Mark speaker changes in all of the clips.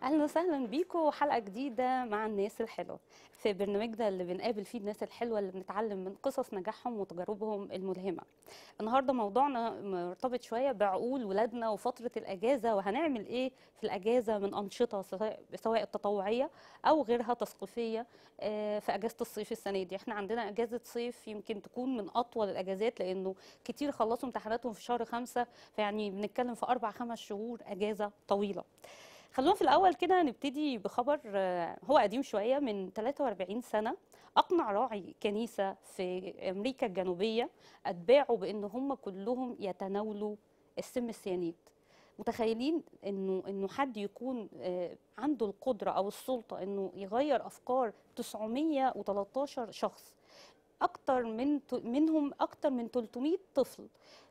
Speaker 1: اهلا وسهلا بيكم حلقه جديده مع الناس الحلوه في برنامجنا اللي بنقابل فيه الناس الحلوه اللي بنتعلم من قصص نجاحهم وتجاربهم الملهمه النهارده موضوعنا مرتبط شويه بعقول ولادنا وفتره الاجازه وهنعمل ايه في الاجازه من انشطه سواء سواء التطوعيه او غيرها تثقيفيه آه، في اجازه الصيف السنه دي احنا عندنا اجازه صيف يمكن تكون من اطول الاجازات لانه كتير خلصوا امتحاناتهم في شهر خمسة فيعني بنتكلم في اربع خمس شهور اجازه طويله خلونا في الأول كده نبتدي بخبر آه، هو قديم شوية من 43 سنة أقنع راعي كنيسة في أمريكا الجنوبية أتباعه بأن هم كلهم يتناولوا السم السيانيد متخيلين انه انه حد يكون آه، عنده القدره او السلطه انه يغير افكار 913 شخص اكتر من ت- منهم اكتر من 300 طفل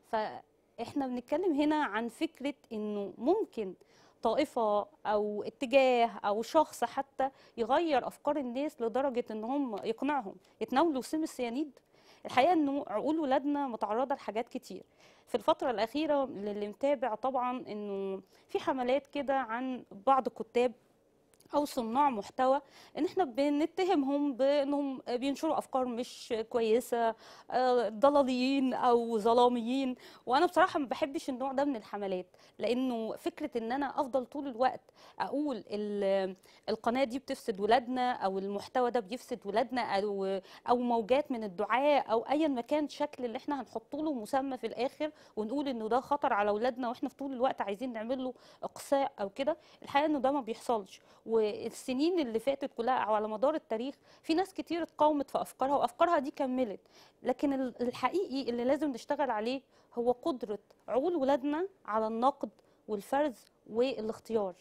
Speaker 1: فاحنا بنتكلم هنا عن فكره انه ممكن طائفه او اتجاه او شخص حتى يغير افكار الناس لدرجه ان هم يقنعهم يتناولوا سم السيانيد الحقيقه انه عقول ولادنا متعرضه لحاجات كتير في الفتره الاخيره للي متابع طبعا انه في حملات كده عن بعض الكتاب او صناع محتوى ان احنا بنتهمهم بانهم بينشروا افكار مش كويسه آه، ضلاليين او ظلاميين وانا بصراحه ما بحبش النوع ده من الحملات لانه فكره ان انا افضل طول الوقت اقول ال- القناه دي بتفسد ولادنا او المحتوى ده بيفسد ولادنا او او موجات من الدعاء او ايا ما كان شكل اللي احنا هنحط له مسمى في الاخر ونقول انه ده خطر على اولادنا واحنا في طول الوقت عايزين نعمل له اقصاء او كده الحقيقه انه ده ما بيحصلش والسنين اللي فاتت كلها او على مدار التاريخ في ناس كتير اتقاومت في افكارها وافكارها دي كملت لكن ال- الحقيقي اللي لازم نشتغل عليه هو قدره عقول ولادنا على النقد والفرز والاختيار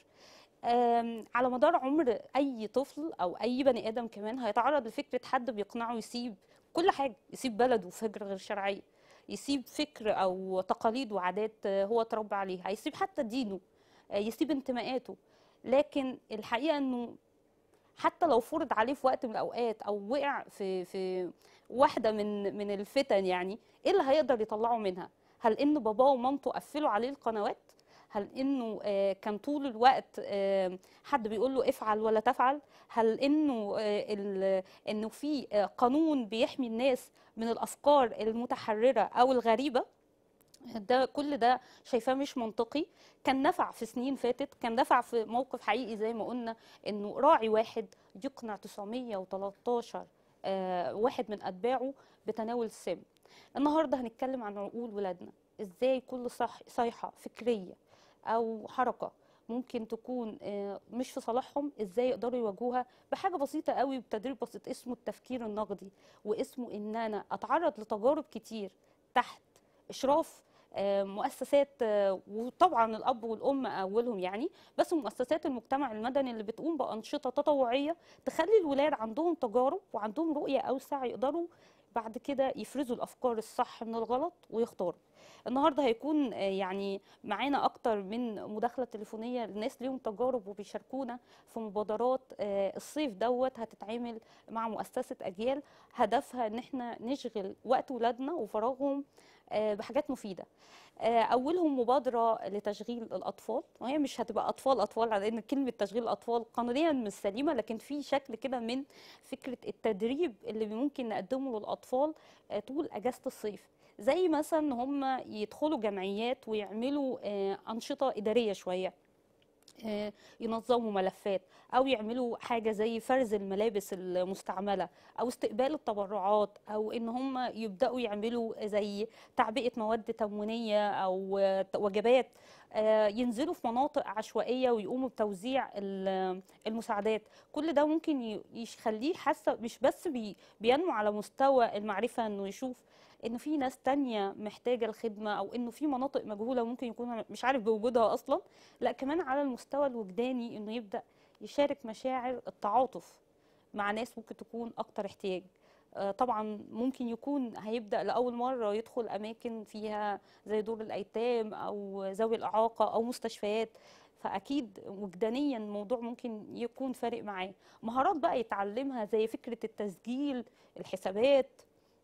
Speaker 1: آم، على مدار عمر اي طفل او اي بني ادم كمان هيتعرض لفكره حد بيقنعه يسيب كل حاجه يسيب بلده في هجره غير شرعيه يسيب فكر او تقاليد وعادات آه، هو اتربى عليها هيسيب حتى دينه آه، يسيب انتماءاته لكن الحقيقه انه حتى لو فرض عليه في وقت من الاوقات او وقع في في واحده من من الفتن يعني ايه اللي هيقدر يطلعه منها هل ان باباه ومامته قفلوا عليه القنوات هل انه آه، كان طول الوقت آه، حد بيقول له افعل ولا تفعل هل انه آه، ال- انه في آه، قانون بيحمي الناس من الافكار المتحرره او الغريبه ده كل ده شايفاه مش منطقي كان نفع في سنين فاتت كان نفع في موقف حقيقي زي ما قلنا انه راعي واحد يقنع 913 آه، واحد من اتباعه بتناول السم النهارده هنتكلم عن عقول ولادنا ازاي كل صح صيحه فكريه او حركه ممكن تكون آه، مش في صالحهم ازاي يقدروا يواجهوها بحاجه بسيطه قوي بتدريب بسيط اسمه التفكير النقدي واسمه ان انا اتعرض لتجارب كتير تحت اشراف آه، مؤسسات آه، وطبعا الاب والام اولهم يعني بس مؤسسات المجتمع المدني اللي بتقوم بانشطه تطوعيه تخلي الولاد عندهم تجارب وعندهم رؤيه اوسع يقدروا بعد كده يفرزوا الافكار الصح من الغلط ويختاروا النهارده هيكون آه، يعني معانا اكتر من مداخله تليفونيه لناس ليهم تجارب وبيشاركونا في مبادرات آه، الصيف دوت هتتعمل مع مؤسسه اجيال هدفها ان احنا نشغل وقت ولادنا وفراغهم آه، بحاجات مفيده آه، اولهم مبادره لتشغيل الاطفال وهي مش هتبقى اطفال اطفال على ان كلمه تشغيل الاطفال قانونيا مش سليمه لكن في شكل كده من فكره التدريب اللي ممكن نقدمه للاطفال آه، طول اجازه الصيف زي مثلا ان هم يدخلوا جمعيات ويعملوا آه، انشطه اداريه شويه آه، ينظموا ملفات او يعملوا حاجه زي فرز الملابس المستعمله او استقبال التبرعات او ان هم يبداوا يعملوا زي تعبئه مواد تموينيه او آه، وجبات آه، ينزلوا في مناطق عشوائيه ويقوموا بتوزيع ال- المساعدات كل ده ممكن ي- يخليه حاسه مش بس بي بينمو على مستوى المعرفه انه يشوف ان في ناس تانية محتاجه الخدمه او انه في مناطق مجهوله ممكن يكون مش عارف بوجودها اصلا لا كمان على المستوى الوجداني انه يبدا يشارك مشاعر التعاطف مع ناس ممكن تكون اكتر احتياج آه، طبعا ممكن يكون هيبدا لاول مره يدخل اماكن فيها زي دور الايتام او ذوي الاعاقه او مستشفيات فاكيد وجدانيا الموضوع ممكن يكون فارق معاه مهارات بقى يتعلمها زي فكره التسجيل الحسابات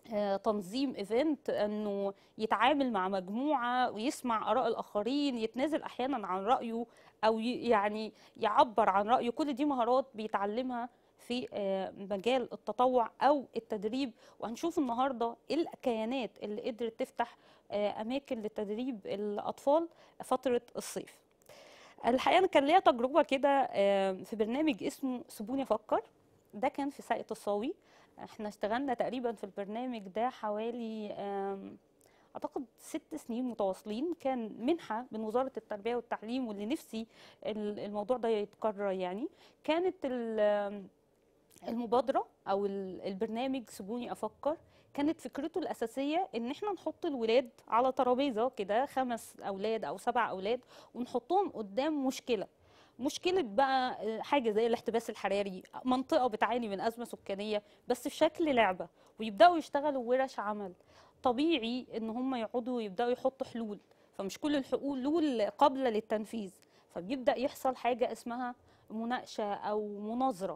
Speaker 1: آه، تنظيم ايفنت انه يتعامل مع مجموعه ويسمع اراء الاخرين يتنازل احيانا عن رايه او ي- يعني يعبر عن رايه كل دي مهارات بيتعلمها في آه، مجال التطوع او التدريب وهنشوف النهارده ايه الكيانات اللي قدرت تفتح آه، اماكن لتدريب الاطفال فتره الصيف الحقيقه انا كان ليا تجربه كده آه، في برنامج اسمه سيبوني افكر ده كان في ساقية الصاوي احنا اشتغلنا تقريبا في البرنامج ده حوالي آم، اعتقد ست سنين متواصلين كان منحه من وزاره التربيه والتعليم واللي نفسي ال- الموضوع ده يتكرر يعني كانت ال- آم، المبادره او ال- البرنامج سيبوني افكر كانت فكرته الاساسيه ان احنا نحط الولاد على ترابيزه كده خمس اولاد او سبع اولاد ونحطهم قدام مشكله مشكله بقى حاجه زي الاحتباس الحراري منطقه بتعاني من ازمه سكانيه بس في شكل لعبه ويبداوا يشتغلوا ورش عمل طبيعي ان هم يقعدوا يبداوا يحطوا حلول فمش كل الحلول قابله للتنفيذ فبيبدا يحصل حاجه اسمها مناقشه او مناظره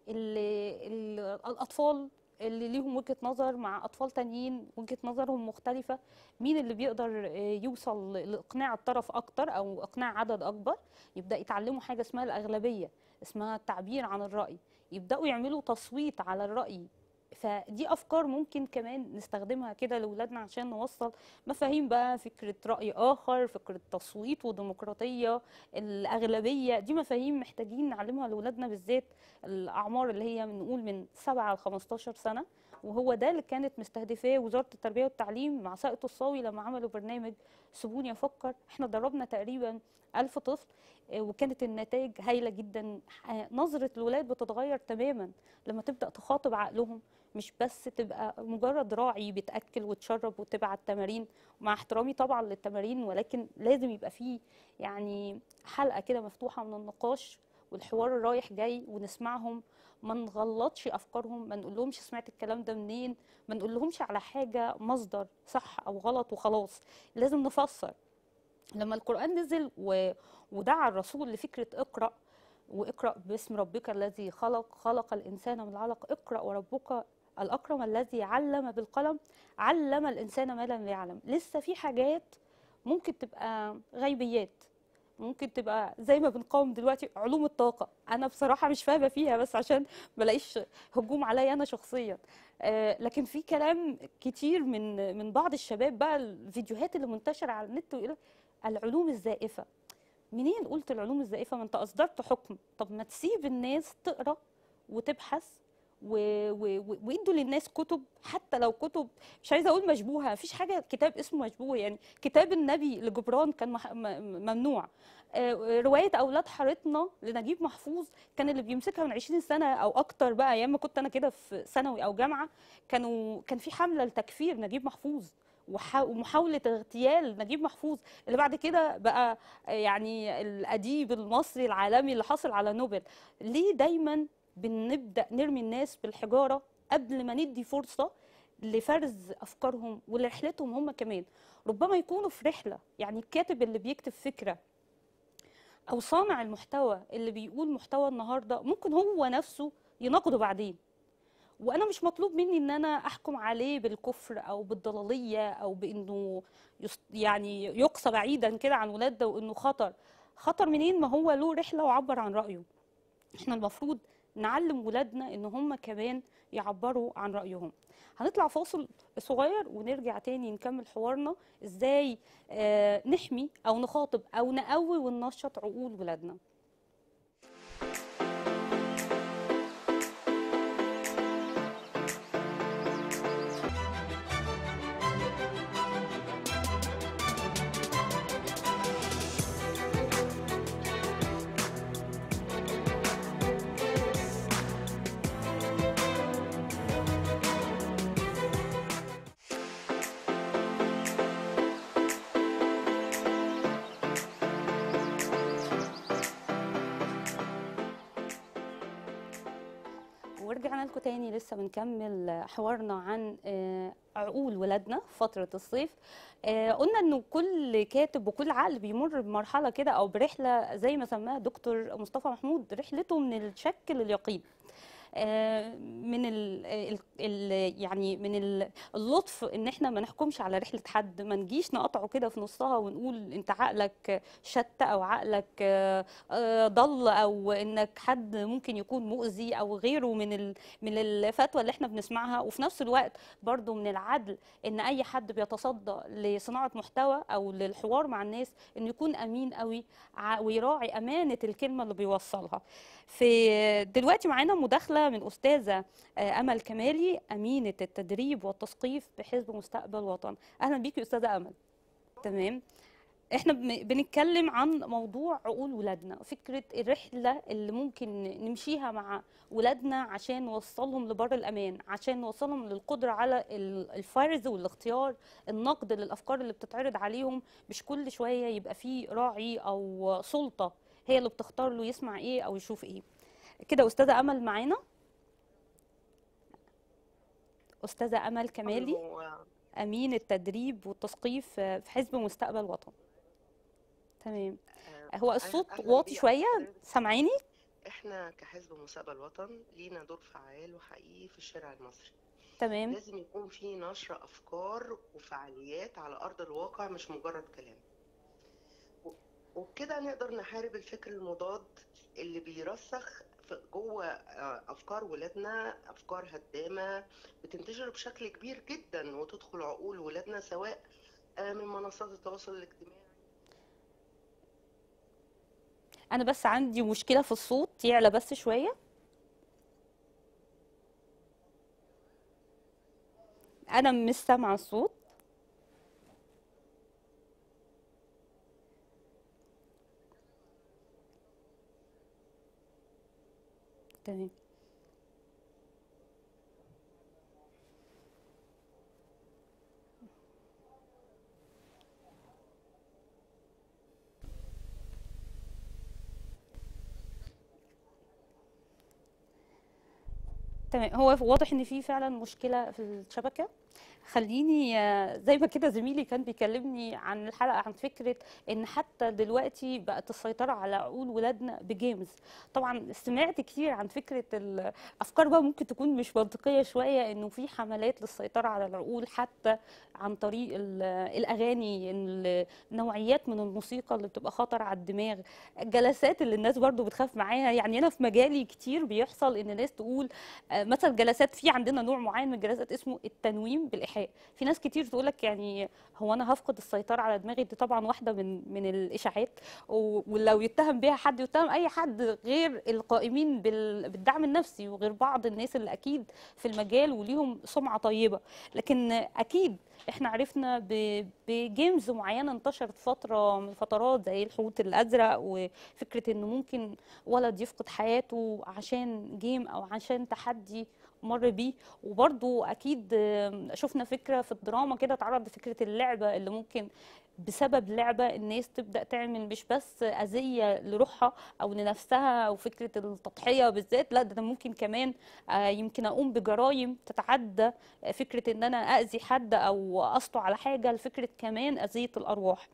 Speaker 1: اللي اللي الاطفال اللي ليهم وجهه نظر مع اطفال تانيين وجهه نظرهم مختلفه مين اللي بيقدر آه، يوصل لاقناع الطرف اكتر او اقناع عدد اكبر يبدا يتعلموا حاجه اسمها الاغلبيه اسمها التعبير عن الراي يبداوا يعملوا تصويت على الراي فدي افكار ممكن كمان نستخدمها كده لاولادنا عشان نوصل مفاهيم بقى فكره راي اخر فكره تصويت وديمقراطيه الاغلبيه دي مفاهيم محتاجين نعلمها لاولادنا بالذات الاعمار اللي هي بنقول من 7 ل 15 سنه وهو ده اللي كانت مستهدفاه وزاره التربيه والتعليم مع ساقية الصاوي لما عملوا برنامج سيبوني افكر احنا دربنا تقريبا ألف طفل آه، وكانت النتائج هايله جدا آه، نظره الولاد بتتغير تماما لما تبدا تخاطب عقلهم مش بس تبقى مجرد راعي بتاكل وتشرب وتبعت تمارين مع احترامي طبعا للتمارين ولكن لازم يبقى فيه يعني حلقه كده مفتوحه من النقاش والحوار الرايح جاي ونسمعهم ما نغلطش افكارهم ما نقولهمش سمعت الكلام ده منين ما نقولهمش على حاجه مصدر صح او غلط وخلاص لازم نفسر لما القرآن نزل و... ودعا الرسول لفكرة اقرأ واقرأ باسم ربك الذي خلق خلق الإنسان من علق اقرأ وربك الأكرم الذي علم بالقلم علم الإنسان ما لم يعلم لسه في حاجات ممكن تبقى غيبيات ممكن تبقى زي ما بنقاوم دلوقتي علوم الطاقة أنا بصراحة مش فاهمة فيها بس عشان بلاقيش هجوم عليا أنا شخصيا آه، لكن في كلام كتير من من بعض الشباب بقى الفيديوهات اللي منتشرة على النت ويقول العلوم الزائفة منين قلت العلوم الزائفة ما انت أصدرت حكم طب ما تسيب الناس تقرأ وتبحث و... و... و... ويدوا للناس كتب حتى لو كتب مش عايزه اقول مشبوهه مفيش حاجه كتاب اسمه مشبوه يعني كتاب النبي لجبران كان مح... م... ممنوع آه، روايه اولاد حارتنا لنجيب محفوظ كان اللي بيمسكها من 20 سنه او اكتر بقى ايام ما كنت انا كده في ثانوي او جامعه كانوا كان في حمله لتكفير نجيب محفوظ وح- ومحاولة اغتيال نجيب محفوظ اللي بعد كده بقى يعني الأديب المصري العالمي اللي حصل على نوبل ليه دايما بنبدأ نرمي الناس بالحجارة قبل ما ندي فرصة لفرز أفكارهم ولرحلتهم هم كمان ربما يكونوا في رحلة يعني الكاتب اللي بيكتب فكرة أو صانع المحتوى اللي بيقول محتوى النهاردة ممكن هو نفسه يناقضه بعدين وانا مش مطلوب مني ان انا احكم عليه بالكفر او بالضلاليه او بانه يس- يعني يقصى بعيدا كده عن ولاد ده وانه خطر خطر منين ما هو له رحله وعبر عن رايه احنا المفروض نعلم ولادنا ان هم كمان يعبروا عن رايهم هنطلع فاصل صغير ونرجع تاني نكمل حوارنا ازاي آه نحمي او نخاطب او نقوي وننشط عقول ولادنا ورجعنا لكم تاني لسه بنكمل حوارنا عن آه، عقول ولادنا في فترة الصيف آه، قلنا انه كل كاتب وكل عقل بيمر بمرحلة كده او برحلة زي ما سماها دكتور مصطفى محمود رحلته من الشك لليقين آه، من ال ال ال يعني من ال- اللطف ان احنا ما نحكمش على رحله حد ما نجيش نقطعه كده في نصها ونقول انت عقلك شت او عقلك آه، آه، ضل او انك حد ممكن يكون مؤذي او غيره من ال من الفتوى اللي احنا بنسمعها وفي نفس الوقت برضو من العدل ان اي حد بيتصدى لصناعه محتوى او للحوار مع الناس انه يكون امين قوي ع- ويراعي امانه الكلمه اللي بيوصلها في دلوقتي معانا مداخله من استاذه آه، امل كمالي امينه التدريب والتثقيف بحزب مستقبل وطن اهلا بيكي يا استاذه امل تمام احنا بن- بنتكلم عن موضوع عقول ولادنا فكرة الرحلة اللي ممكن نمشيها مع ولادنا عشان نوصلهم لبر الأمان عشان نوصلهم للقدرة على ال- الفرز والاختيار النقد للأفكار اللي بتتعرض عليهم مش كل شوية يبقى فيه راعي أو سلطة هي اللي بتختار له يسمع ايه أو يشوف ايه كده أستاذة أمل معانا أستاذة أمل كمالي
Speaker 2: هو
Speaker 1: أمين التدريب والتثقيف في حزب مستقبل وطن تمام
Speaker 2: آه،
Speaker 1: هو
Speaker 2: أهلا
Speaker 1: الصوت
Speaker 2: أهلا
Speaker 1: واطي
Speaker 2: بيك
Speaker 1: شوية
Speaker 2: حضرتك.
Speaker 1: سامعيني
Speaker 2: احنا كحزب مستقبل وطن لينا دور فعال وحقيقي في الشارع المصري
Speaker 1: تمام
Speaker 2: لازم يكون في نشر افكار وفعاليات على ارض الواقع مش مجرد كلام و- وبكده نقدر نحارب الفكر المضاد اللي بيرسخ في- جوه آه، افكار ولادنا افكار هدامه بتنتشر بشكل كبير جدا وتدخل عقول ولادنا سواء آه، من منصات التواصل الاجتماعي
Speaker 1: أنا بس عندي مشكلة في الصوت يعلى بس شوية أنا مش سامعة الصوت تمام تمام هو واضح ان في فعلا مشكله في الشبكه خليني آه، زي ما كده زميلي كان بيكلمني عن الحلقه عن فكره ان حتى دلوقتي بقت السيطره على عقول ولادنا بجيمز طبعا سمعت كتير عن فكره الافكار بقى ممكن تكون مش منطقيه شويه انه في حملات للسيطره على العقول حتى عن طريق ال- الاغاني ال- نوعيات من الموسيقى اللي بتبقى خطر على الدماغ الجلسات اللي الناس برضو بتخاف معاها يعني انا في مجالي كتير بيحصل ان ناس تقول آه، مثلا جلسات في عندنا نوع معين من الجلسات اسمه التنويم بالايحاء في ناس كتير تقول لك يعني هو انا هفقد السيطره على دماغي دي طبعا واحده من من الاشاعات و- ولو يتهم بيها حد يتهم اي حد غير القائمين بال- بالدعم النفسي وغير بعض الناس اللي اكيد في المجال وليهم سمعه طيبه لكن اكيد احنا عرفنا ب- بجيمز معينه انتشرت فتره من الفترات زي الحوت الازرق وفكره انه ممكن ولد يفقد حياته عشان جيم او عشان تحدي مر بيه وبرضو اكيد آم، شفنا فكره في الدراما كده اتعرض فكره اللعبه اللي ممكن بسبب لعبه الناس تبدا تعمل مش بس اذيه لروحها او لنفسها او فكره التضحيه بالذات لا ده أنا ممكن كمان آه، يمكن اقوم بجرائم تتعدى آه، فكره ان انا اذي حد او اسطو على حاجه لفكره كمان اذيه الارواح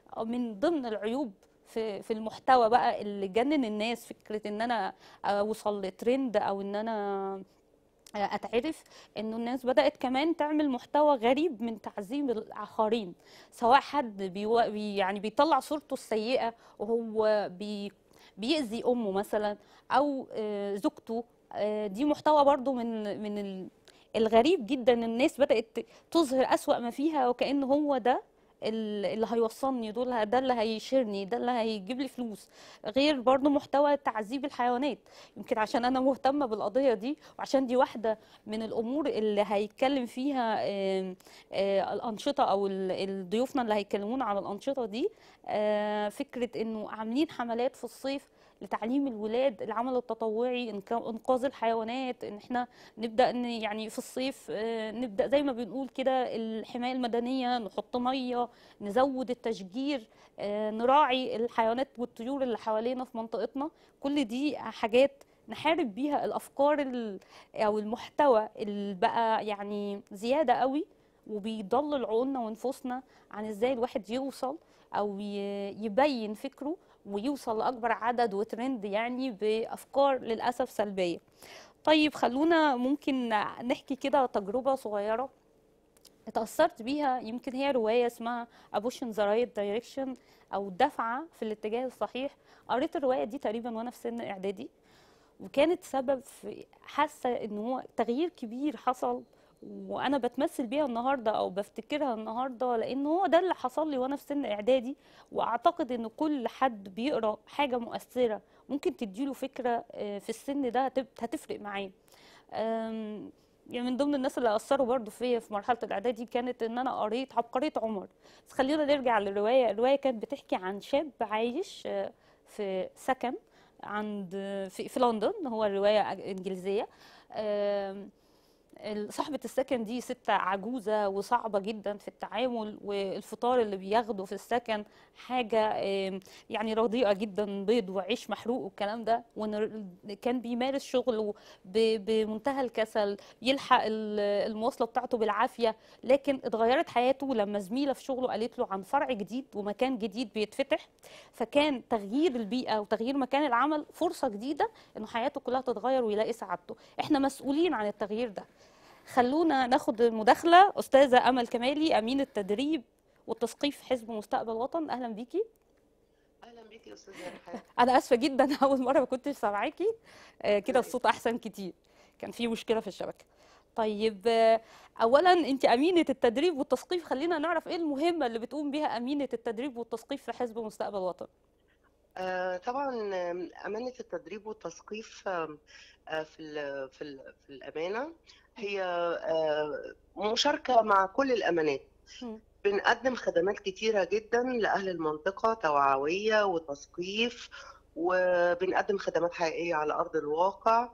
Speaker 1: من ضمن العيوب في في المحتوى بقى اللي جنن الناس فكره ان انا اوصل لترند او ان انا اتعرف انه الناس بدات كمان تعمل محتوى غريب من تعظيم الاخرين سواء حد بيو... بي يعني بيطلع صورته السيئه وهو بي... بيأذي امه مثلا او آه، زوجته آه، دي محتوى برضو من من ال- الغريب جدا الناس بدات تظهر أسوأ ما فيها وكأن هو ده ال- اللي هيوصلني دول ده اللي هيشيرني ده اللي هيجيب لي فلوس غير برضو محتوى تعذيب الحيوانات يمكن عشان انا مهتمه بالقضيه دي وعشان دي واحده من الامور اللي هيتكلم فيها آم، آه، الانشطه او ال- ال- ضيوفنا اللي هيكلمونا عن الانشطه دي آه، فكره انه عاملين حملات في الصيف لتعليم الولاد العمل التطوعي إنك- انقاذ الحيوانات ان احنا نبدا ان يعني في الصيف آه، نبدا زي ما بنقول كده الحمايه المدنيه نحط ميه نزود التشجير آه، نراعي الحيوانات والطيور اللي حوالينا في منطقتنا كل دي حاجات نحارب بيها الافكار ال- او المحتوى اللي بقى يعني زياده قوي وبيضلل عقولنا ونفوسنا عن ازاي الواحد يوصل او ي- يبين فكره ويوصل لاكبر عدد وترند يعني بافكار للاسف سلبيه طيب خلونا ممكن نحكي كده تجربة صغيرة اتأثرت بيها يمكن هي رواية اسمها A Push in the Right Direction أو دفعة في الاتجاه الصحيح قريت الرواية دي تقريبا وأنا في سن إعدادي وكانت سبب في حاسة إن هو تغيير كبير حصل وأنا بتمثل بيها النهاردة أو بفتكرها النهاردة لأن هو ده اللي حصل لي وأنا في سن إعدادي وأعتقد إن كل حد بيقرأ حاجة مؤثرة ممكن تديله فكرة آه، في السن ده هتب- هتفرق معاه أم، يعني من ضمن الناس اللي أثروا برضو فيا في مرحلة الإعدادي كانت إن أنا قريت عبقرية عمر بس خلينا نرجع للرواية الرواية كانت بتحكي عن شاب عايش آه، في سكن عند في, في لندن هو الرواية إنجليزية آم، ال- صاحبة السكن دي ست عجوزة وصعبة جدا في التعامل والفطار اللي بياخده في السكن حاجة آم، يعني رديئة جدا بيض وعيش محروق والكلام ده وان ال- كان بيمارس شغله ب- بمنتهى الكسل يلحق ال- المواصلة بتاعته بالعافية لكن اتغيرت حياته لما زميلة في شغله قالت له عن فرع جديد ومكان جديد بيتفتح فكان تغيير البيئة وتغيير مكان العمل فرصة جديدة انه حياته كلها تتغير ويلاقي سعادته احنا مسؤولين عن التغيير ده خلونا ناخد المداخلة أستاذة أمل كمالي أمين التدريب والتثقيف حزب مستقبل وطن أهلا بيكي
Speaker 2: اهلا بيكي يا استاذه رحاب
Speaker 1: أنا آسفة جدا أول مرة ما كنتش سامعاكي آه، كده
Speaker 2: لا
Speaker 1: الصوت أحسن كتير كان في مشكلة في الشبكة طيب آه، أولا أنت أمينة التدريب والتثقيف خلينا نعرف إيه المهمة اللي بتقوم بيها أمينة التدريب والتثقيف في حزب مستقبل وطن
Speaker 2: آه، طبعا آم، أمانة التدريب والتثقيف آم، آه، في ال في ال في الأمانة هي آه، مشاركة مع كل الأمانات
Speaker 1: مم.
Speaker 2: بنقدم خدمات كتيرة جدا لأهل المنطقة توعوية وتثقيف وبنقدم خدمات حقيقية على أرض الواقع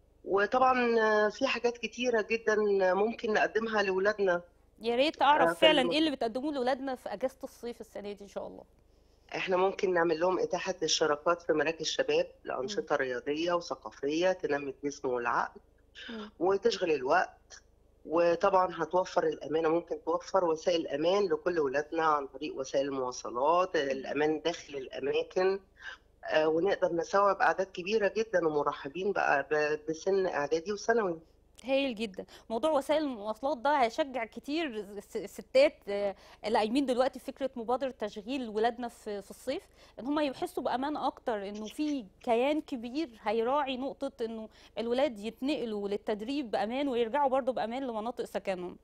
Speaker 2: وطبعا آه، في حاجات كتيرة جدا ممكن نقدمها لأولادنا
Speaker 1: يا ريت
Speaker 2: آه،
Speaker 1: أعرف
Speaker 2: في
Speaker 1: فعلا
Speaker 2: الم...
Speaker 1: إيه اللي بتقدموه لأولادنا في أجازة الصيف السنة دي إن شاء الله
Speaker 2: احنا ممكن نعمل لهم إتاحة الشراكات في مراكز شباب
Speaker 1: مم.
Speaker 2: لأنشطة رياضية وثقافية تنمي الجسم والعقل
Speaker 1: مم.
Speaker 2: وتشغل الوقت وطبعا هتوفر الأمانة ممكن توفر وسائل أمان لكل ولادنا عن طريق وسائل المواصلات
Speaker 1: مم.
Speaker 2: الأمان داخل الأماكن آه، ونقدر نستوعب أعداد كبيرة جدا ومرحبين بقى ب- بسن إعدادي وثانوي
Speaker 1: هايل جدا موضوع وسائل المواصلات ده هيشجع كتير الس- الستات آه، اللي قايمين دلوقتي في فكره مبادره تشغيل ولادنا في في الصيف ان هم يحسوا بامان اكتر انه في كيان كبير هيراعي نقطه انه الولاد يتنقلوا للتدريب بامان ويرجعوا برضو بامان لمناطق سكنهم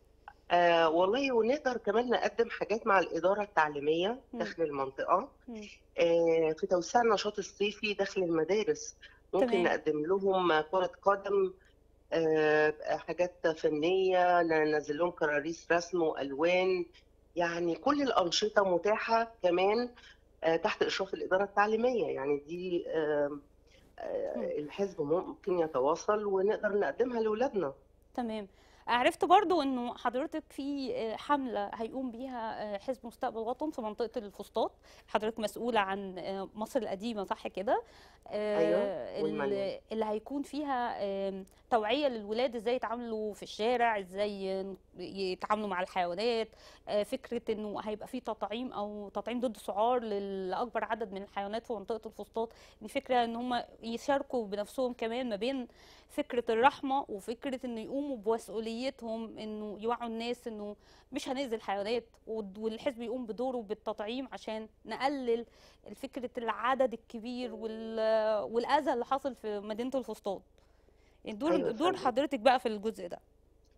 Speaker 2: آه والله ونقدر كمان نقدم حاجات مع الإدارة التعليمية
Speaker 1: مم.
Speaker 2: داخل المنطقة
Speaker 1: مم.
Speaker 2: آه في توسيع النشاط الصيفي داخل المدارس ممكن
Speaker 1: تمام
Speaker 2: نقدم لهم كرة قدم آه، حاجات فنية ننزل لهم كراريس رسم وألوان يعني كل الأنشطة متاحة كمان آه، تحت إشراف الإدارة التعليمية يعني دي آه، آه،
Speaker 1: مم.
Speaker 2: الحزب ممكن يتواصل ونقدر نقدمها لأولادنا
Speaker 1: تمام عرفت برضو انه حضرتك في آه، حملة هيقوم بيها آه، حزب مستقبل وطن في منطقة الفسطاط حضرتك مسؤولة عن آه، مصر القديمة صح كده
Speaker 2: أيوه
Speaker 1: آه،
Speaker 2: والمنيل
Speaker 1: ال- اللي هيكون فيها آم، توعية للولاد ازاي يتعاملوا في الشارع ازاي يتعاملوا مع الحيوانات آه، فكرة انه هيبقى في تطعيم او تطعيم ضد سعار لل- لأكبر عدد من الحيوانات في منطقة الفسطاط دي فكرة ان هم يشاركوا بنفسهم كمان ما بين فكرة الرحمة وفكرة انه يقوموا بمسؤوليتهم انه يوعوا الناس انه مش هنأذي الحيوانات والد- والحزب يقوم بدوره بالتطعيم عشان نقلل فكرة العدد الكبير وال- والأذى اللي حاصل في مدينة الفسطاط يعني دور
Speaker 2: أيوه يا
Speaker 1: دور
Speaker 2: فندم
Speaker 1: حضرتك بقى في الجزء ده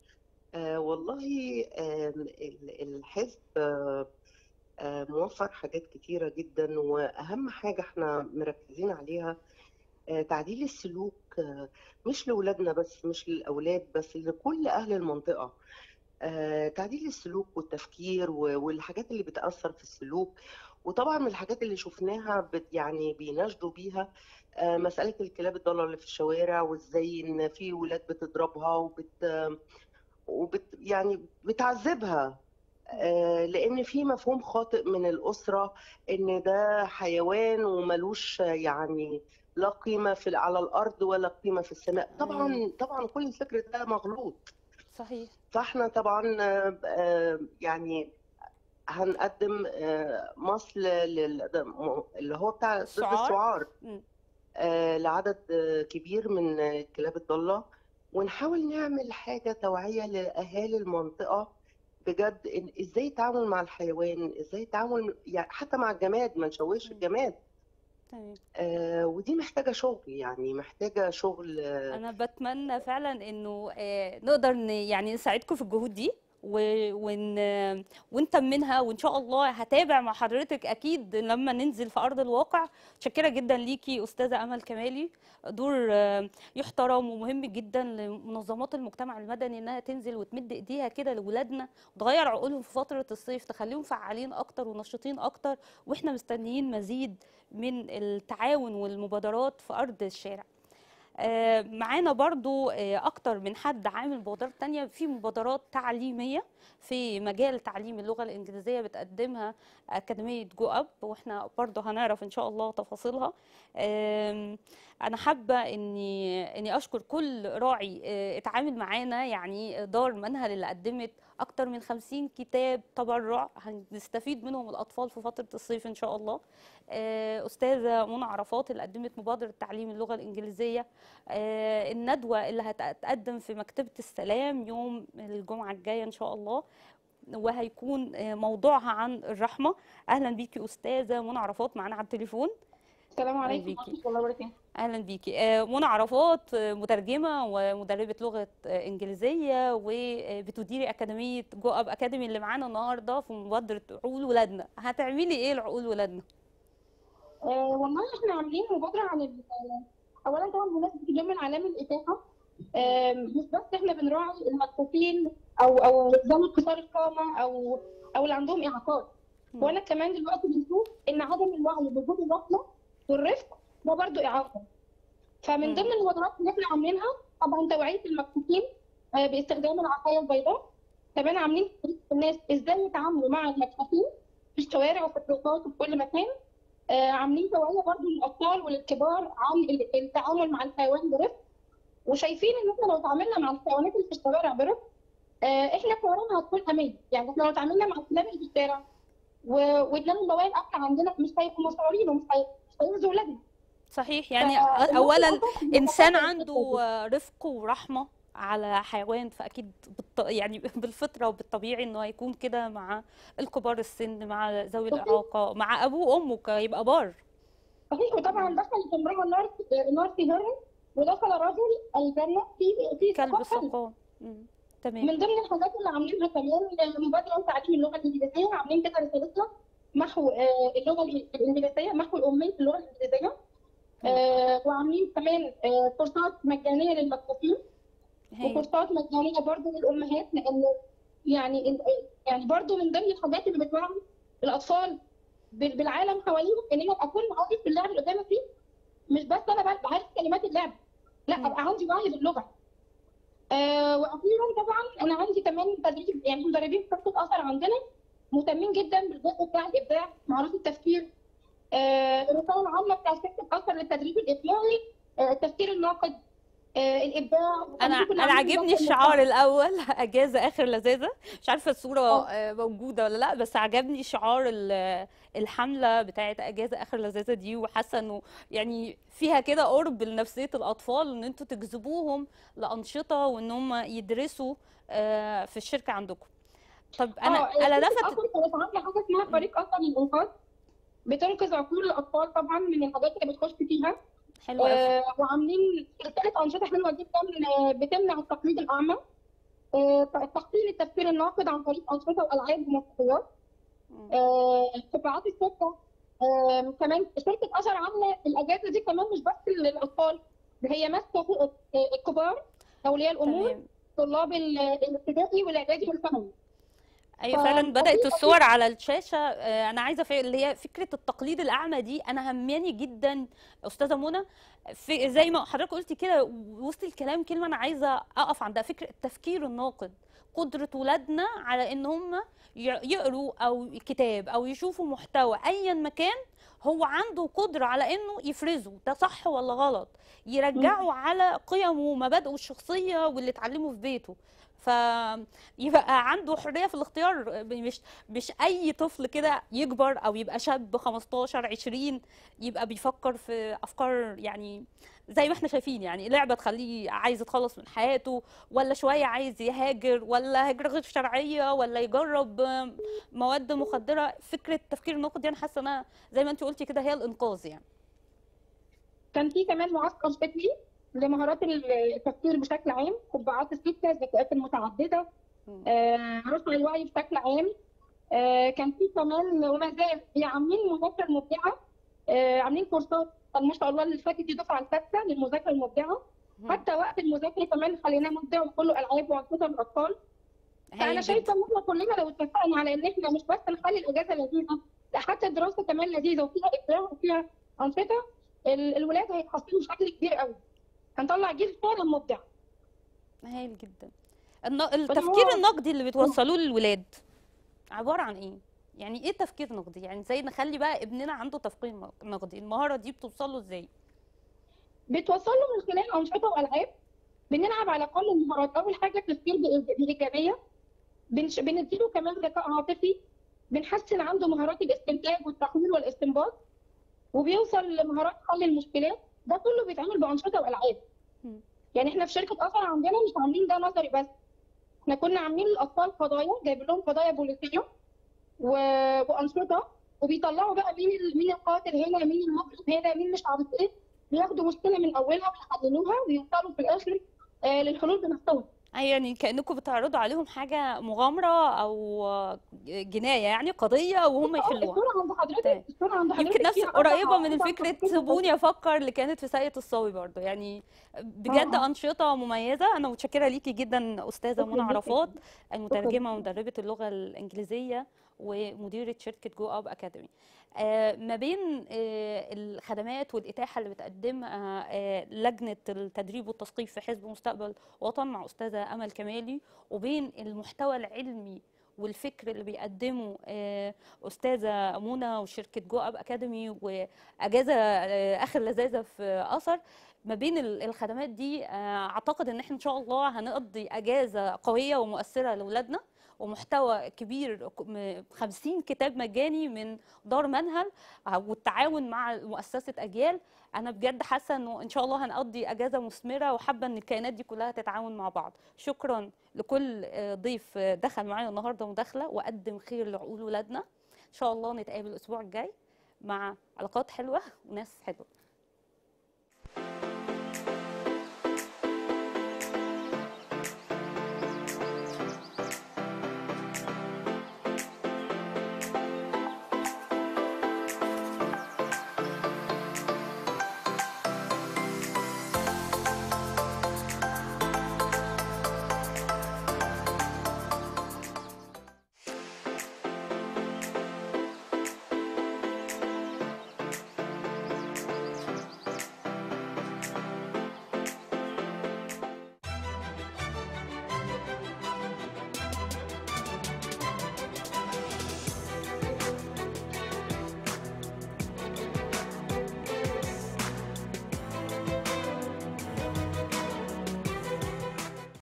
Speaker 2: آه، والله آم، ال- الحزب آه، آه، موفر حاجات كتيرة جدا وأهم حاجة احنا مركزين عليها آه، تعديل السلوك آه، مش لأولادنا بس مش للأولاد بس لكل أهل المنطقة آه، تعديل السلوك والتفكير و- والحاجات اللي بتأثر في السلوك وطبعا من الحاجات اللي شفناها بت يعني بيناشدوا بيها آه، مسألة الكلاب الضالة اللي في الشوارع وازاي ان في ولاد بتضربها وبت وبت يعني بتعذبها آه، لأن في مفهوم خاطئ من الأسرة إن ده حيوان وملوش يعني لا قيمة في على الأرض ولا قيمة في السماء
Speaker 1: أيوه
Speaker 2: طبعا طبعا كل الفكر ده مغلوط
Speaker 1: صحيح
Speaker 2: فاحنا طبعا آه، آه، يعني هنقدم آه، مصل لل- اللي هو بتاع ضد
Speaker 1: السعار
Speaker 2: السعار
Speaker 1: مم.
Speaker 2: آه، لعدد آه، كبير من آه، الكلاب الضالة ونحاول نعمل حاجة توعية لأهالي المنطقة بجد إن إزاي التعامل مع الحيوان إزاي التعامل يعني حتى مع الجماد ما نشوهش
Speaker 1: مم.
Speaker 2: الجماد
Speaker 1: تمام
Speaker 2: آه، ودي محتاجة شغل يعني محتاجة شغل آه،
Speaker 1: انا بتمنى فعلا انه آه، نقدر ن- يعني نساعدكم في الجهود دي و- ون ونتمنها وان شاء الله هتابع مع حضرتك اكيد لما ننزل في ارض الواقع متشكره جدا ليكي استاذه امل كمالي دور آه، يحترم ومهم جدا لمنظمات المجتمع المدني انها تنزل وتمد ايديها كده لاولادنا وتغير عقولهم في فتره الصيف تخليهم فعالين اكتر ونشيطين اكتر واحنا مستنيين مزيد من التعاون والمبادرات في ارض الشارع آه، معانا برضو آه، أكتر من حد عامل مبادرات تانية في مبادرات تعليمية في مجال تعليم اللغة الإنجليزية بتقدمها أكاديمية جو أب وإحنا برضو هنعرف إن شاء الله تفاصيلها آم، أنا حابة إني إني أشكر كل راعي آه، اتعامل معانا يعني دار منهل اللي قدمت أكتر من 50 كتاب تبرع هنستفيد منهم الأطفال في فترة الصيف إن شاء الله آه، أستاذة منى عرفات اللي قدمت مبادرة تعليم اللغة الإنجليزية آه، الندوة اللي هتقدم في مكتبة السلام يوم الجمعة الجاية إن شاء الله وهيكون آه، موضوعها عن الرحمة أهلا بيكي أستاذة منى عرفات معانا على التليفون
Speaker 3: السلام
Speaker 1: أهلا
Speaker 3: عليكم
Speaker 1: بيكي
Speaker 3: ورحمة الله وبركاته
Speaker 1: أهلا بيكي آه، منى عرفات آه، مترجمة ومدربة لغة آه، إنجليزية وبتديري أكاديمية جو أب أكاديمي اللي معانا النهاردة في مبادرة عقول ولادنا هتعملي إيه لعقول ولادنا؟
Speaker 3: آه والله احنا عاملين مبادرة عن ال- أولا طبعا بمناسبة اليوم العالمي للإتاحة آه مش بس احنا بنراعي المكفوفين أو أو ذوي قصار القامة أو أو اللي عندهم إعاقات
Speaker 1: مم.
Speaker 3: وأنا كمان دلوقتي بنشوف إن عدم الوعي بوجود الرحمة والرفق ده برضه إعاقة فمن
Speaker 1: مم.
Speaker 3: ضمن المبادرات اللي احنا عاملينها طبعا توعية المكفوفين آه باستخدام العصاية البيضاء كمان عاملين تدريب الناس ازاي يتعاملوا مع المكفوفين في الشوارع وفي الطرقات وفي كل مكان آه، عاملين توعية برضو للأطفال وللكبار عن ال- التعامل مع الحيوان برفق وشايفين إن إحنا لو تعاملنا مع الحيوانات اللي في الشوارع برفق آه، إحنا شوارعنا هتكون أمان يعني إحنا لو تعاملنا مع الكلاب اللي في الشارع و- وادانا بواقي الأكل عندنا مش هيبقوا مسعورين ومش هي- مش هيأذوا ولادنا
Speaker 1: صحيح يعني
Speaker 3: فالناس
Speaker 1: أولا
Speaker 3: للأسف
Speaker 1: انسان
Speaker 3: بتتقبل
Speaker 1: عنده
Speaker 3: الفكرة دي.
Speaker 1: رفق ورحمه على حيوان فاكيد بالط... يعني بالفطره وبالطبيعي انه هيكون كده مع الكبار السن مع ذوي
Speaker 3: صحيح
Speaker 1: الاعاقه مع ابوه وامه يبقى بار
Speaker 3: صحيح وطبعا دخلت امرأة النار النار في هرم ودخل رجل الجنة في في
Speaker 1: كلب
Speaker 3: سقاء حي
Speaker 1: السقام مم. تمام
Speaker 3: من ضمن الحاجات اللي عاملينها كمان مبادرة تعليم اللغة الإنجليزية عاملين كده رسالتنا محو آه، اللغة الإنجليزية محو الأمية في اللغة الإنجليزية
Speaker 1: مم.
Speaker 3: آه، وعاملين كمان آه، كورسات مجانية للمكفوفين
Speaker 1: هي
Speaker 3: وكورسات مجانية برضو للأمهات لأن يعني ال- يعني برضو من ضمن الحاجات اللي بتوعي الأطفال بال- بالعالم حواليهم إن أنا أكون عارف في اللعب اللي قدامي فيه مش بس أنا بقى بعرف كلمات اللعب لا
Speaker 1: مم.
Speaker 3: أبقى عندي وعي باللغة آه واخيرا طبعا انا عندي كمان تدريب يعني مدربين في شركه اثر عندنا مهتمين جدا بالجزء بتاع الابداع مهارات التفكير آه الرساله العامه بتاع شركه اثر للتدريب الابداعي آه التفكير الناقد آه الابداع
Speaker 1: انا
Speaker 3: وكمان كنا
Speaker 1: انا
Speaker 3: عاملين
Speaker 1: عاجبني
Speaker 3: نشر
Speaker 1: الشعار
Speaker 3: مجتمعي
Speaker 1: الاول اجازه اخر لذاذه مش عارفه الصوره
Speaker 3: اه
Speaker 1: آه، موجوده ولا لا بس عجبني شعار ال- الحمله بتاعه اجازه اخر لذاذه دي وحاسه انه يعني فيها كده قرب لنفسيه الاطفال ان انتوا تجذبوهم لانشطه وان هم يدرسوا آه، في الشركه عندكم طب انا
Speaker 3: اه
Speaker 1: انا
Speaker 3: شركه
Speaker 1: لفت
Speaker 3: اثر كانت عامله حاجه اسمها
Speaker 1: مم.
Speaker 3: فريق اثر للانقاذ بتنقذ عقول الاطفال طبعا من الحاجات اللي بتخش فيها
Speaker 1: حلو قوي
Speaker 3: آه وعاملين سلسله انشطه حلوه جدا آه بتمنع التقليد الاعمى آه، تحصيل التفكير الناقد عن طريق أنشطة وألعاب ومسرحيات
Speaker 1: مم.
Speaker 3: آه، قطاعات الشركة آه، كمان شركة أثر عاملة الأجازة دي كمان مش بس للأطفال ده هي ماسكة فوق آه، الكبار أولياء الأمور
Speaker 1: تمام
Speaker 3: طلاب ال- الابتدائي والإعدادي والثانوي
Speaker 1: ايوه فعلا بدات
Speaker 3: فأكيد
Speaker 1: الصور
Speaker 3: أكيد
Speaker 1: على الشاشه آه، انا عايزه في اللي هي فكره التقليد الاعمى دي انا هماني جدا استاذه منى في زي ما حضرتك قلتي كده وسط الكلام كلمه انا عايزه اقف عندها فكره التفكير الناقد قدره ولادنا على ان هم ي- يقروا او كتاب او يشوفوا محتوى ايا مكان هو عنده قدره على انه يفرزه ده صح ولا غلط
Speaker 3: مم.
Speaker 1: يرجعه على قيمه ومبادئه الشخصيه واللي اتعلمه في بيته فيبقى عنده حريه في الاختيار مش مش اي طفل كده يكبر او يبقى شاب 15 20 يبقى بيفكر في افكار يعني زي ما احنا شايفين يعني لعبه تخليه عايز يتخلص من حياته ولا شويه عايز يهاجر ولا هجره غير شرعيه ولا يجرب مواد مخدره فكره التفكير النقدي انا حاسه انها زي ما انت قلتي كده هي الانقاذ يعني
Speaker 3: كان في كمان معسكر فكري لمهارات التفكير بشكل عام قبعات الستة الذكاءات المتعددة
Speaker 1: مم.
Speaker 3: آه، رفع الوعي بشكل عام آه، كان في كمان وما زال هي عاملين مذاكرة مبدعة آه، عاملين كورسات كان ما شاء الله اللي فاتت دي دفعة السادسة للمذاكرة المبدعة
Speaker 1: مم.
Speaker 3: حتى وقت المذاكرة كمان خليناه مبدع وكله ألعاب وأنشطة للأطفال فأنا
Speaker 1: هايل
Speaker 3: شايفة
Speaker 1: جدا
Speaker 3: إن إحنا كلنا لو اتفقنا على إن إحنا مش بس نخلي الأجازة لذيذة لا حتى الدراسة كمان لذيذة وفيها إبداع وفيها أنشطة ال- الولاد هيتحسنوا بشكل كبير قوي هنطلع جيل فعلا مبدع
Speaker 1: هايل جدا الن- التفكير
Speaker 3: هو-
Speaker 1: النقدي اللي بتوصلوه للولاد عبارة عن ايه؟ يعني ايه تفكير نقدي؟ يعني ازاي نخلي بقى ابننا عنده تفكير نق- نقدي؟ المهارة دي بتوصل له ازاي؟
Speaker 3: بتوصل له من خلال أنشطة وألعاب بنلعب على كل المهارات أول حاجة تفكير بإيج- بإيجابية بنش... بنديله كمان ذكاء عاطفي بنحسن عنده مهارات الاستنتاج والتحويل والاستنباط وبيوصل لمهارات حل المشكلات ده كله بيتعمل بأنشطة وألعاب
Speaker 1: مم.
Speaker 3: يعني احنا في شركة أثر عندنا مش عاملين ده نظري بس احنا كنا عاملين للأطفال قضايا جايبين لهم قضايا بوليسية و... وأنشطة وبيطلعوا بقى مين ال... مين القاتل هنا مين المجرم هنا مين مش عارف ايه بياخدوا مشكلة من أولها ويحللوها ويوصلوا في الآخر آه للحلول بنفسهم
Speaker 1: أي يعني كأنكم بتعرضوا عليهم حاجة مغامرة أو جناية يعني قضية وهم يحلوها
Speaker 3: الصورة عند
Speaker 1: طيب.
Speaker 3: حضرتك الصورة عند حضرتك
Speaker 1: يمكن نفس
Speaker 3: فيها
Speaker 1: قريبة
Speaker 3: أربع-
Speaker 1: من
Speaker 3: أربع
Speaker 1: فكرة
Speaker 3: تفاصيل
Speaker 1: سيبوني أفكر اللي كانت في ساقية الصاوي برضه يعني بجد
Speaker 3: آه.
Speaker 1: أنشطة مميزة أنا متشكرة ليكي جدا أستاذة منى
Speaker 3: شكراً ليكي.
Speaker 1: عرفات المترجمة ومدربة اللغة الإنجليزية ومديرة شركة جو أب أكاديمي آه، ما بين آه، الخدمات والإتاحة اللي بتقدمها آه، لجنة التدريب والتثقيف في حزب مستقبل وطن مع أستاذة أمل كمالي وبين المحتوى العلمي والفكر اللي بيقدمه آه، أستاذة منى وشركة جو أب أكاديمي وأجازة آه، آخر لذاذة في أثر ما بين ال- الخدمات دي آه، أعتقد إن إحنا إن شاء الله هنقضي أجازة قوية ومؤثرة لأولادنا ومحتوى كبير ك- م- 50 كتاب مجاني من دار منهل آه، والتعاون مع مؤسسة أجيال أنا بجد حاسة إنه إن شاء الله هنقضي أجازة مثمرة وحابة إن الكيانات دي كلها تتعاون مع بعض شكرا لكل آه، ضيف آه، دخل معايا النهارده مداخلة وقدم خير لعقول ولادنا إن شاء الله نتقابل الأسبوع الجاي مع علاقات حلوة وناس حلوة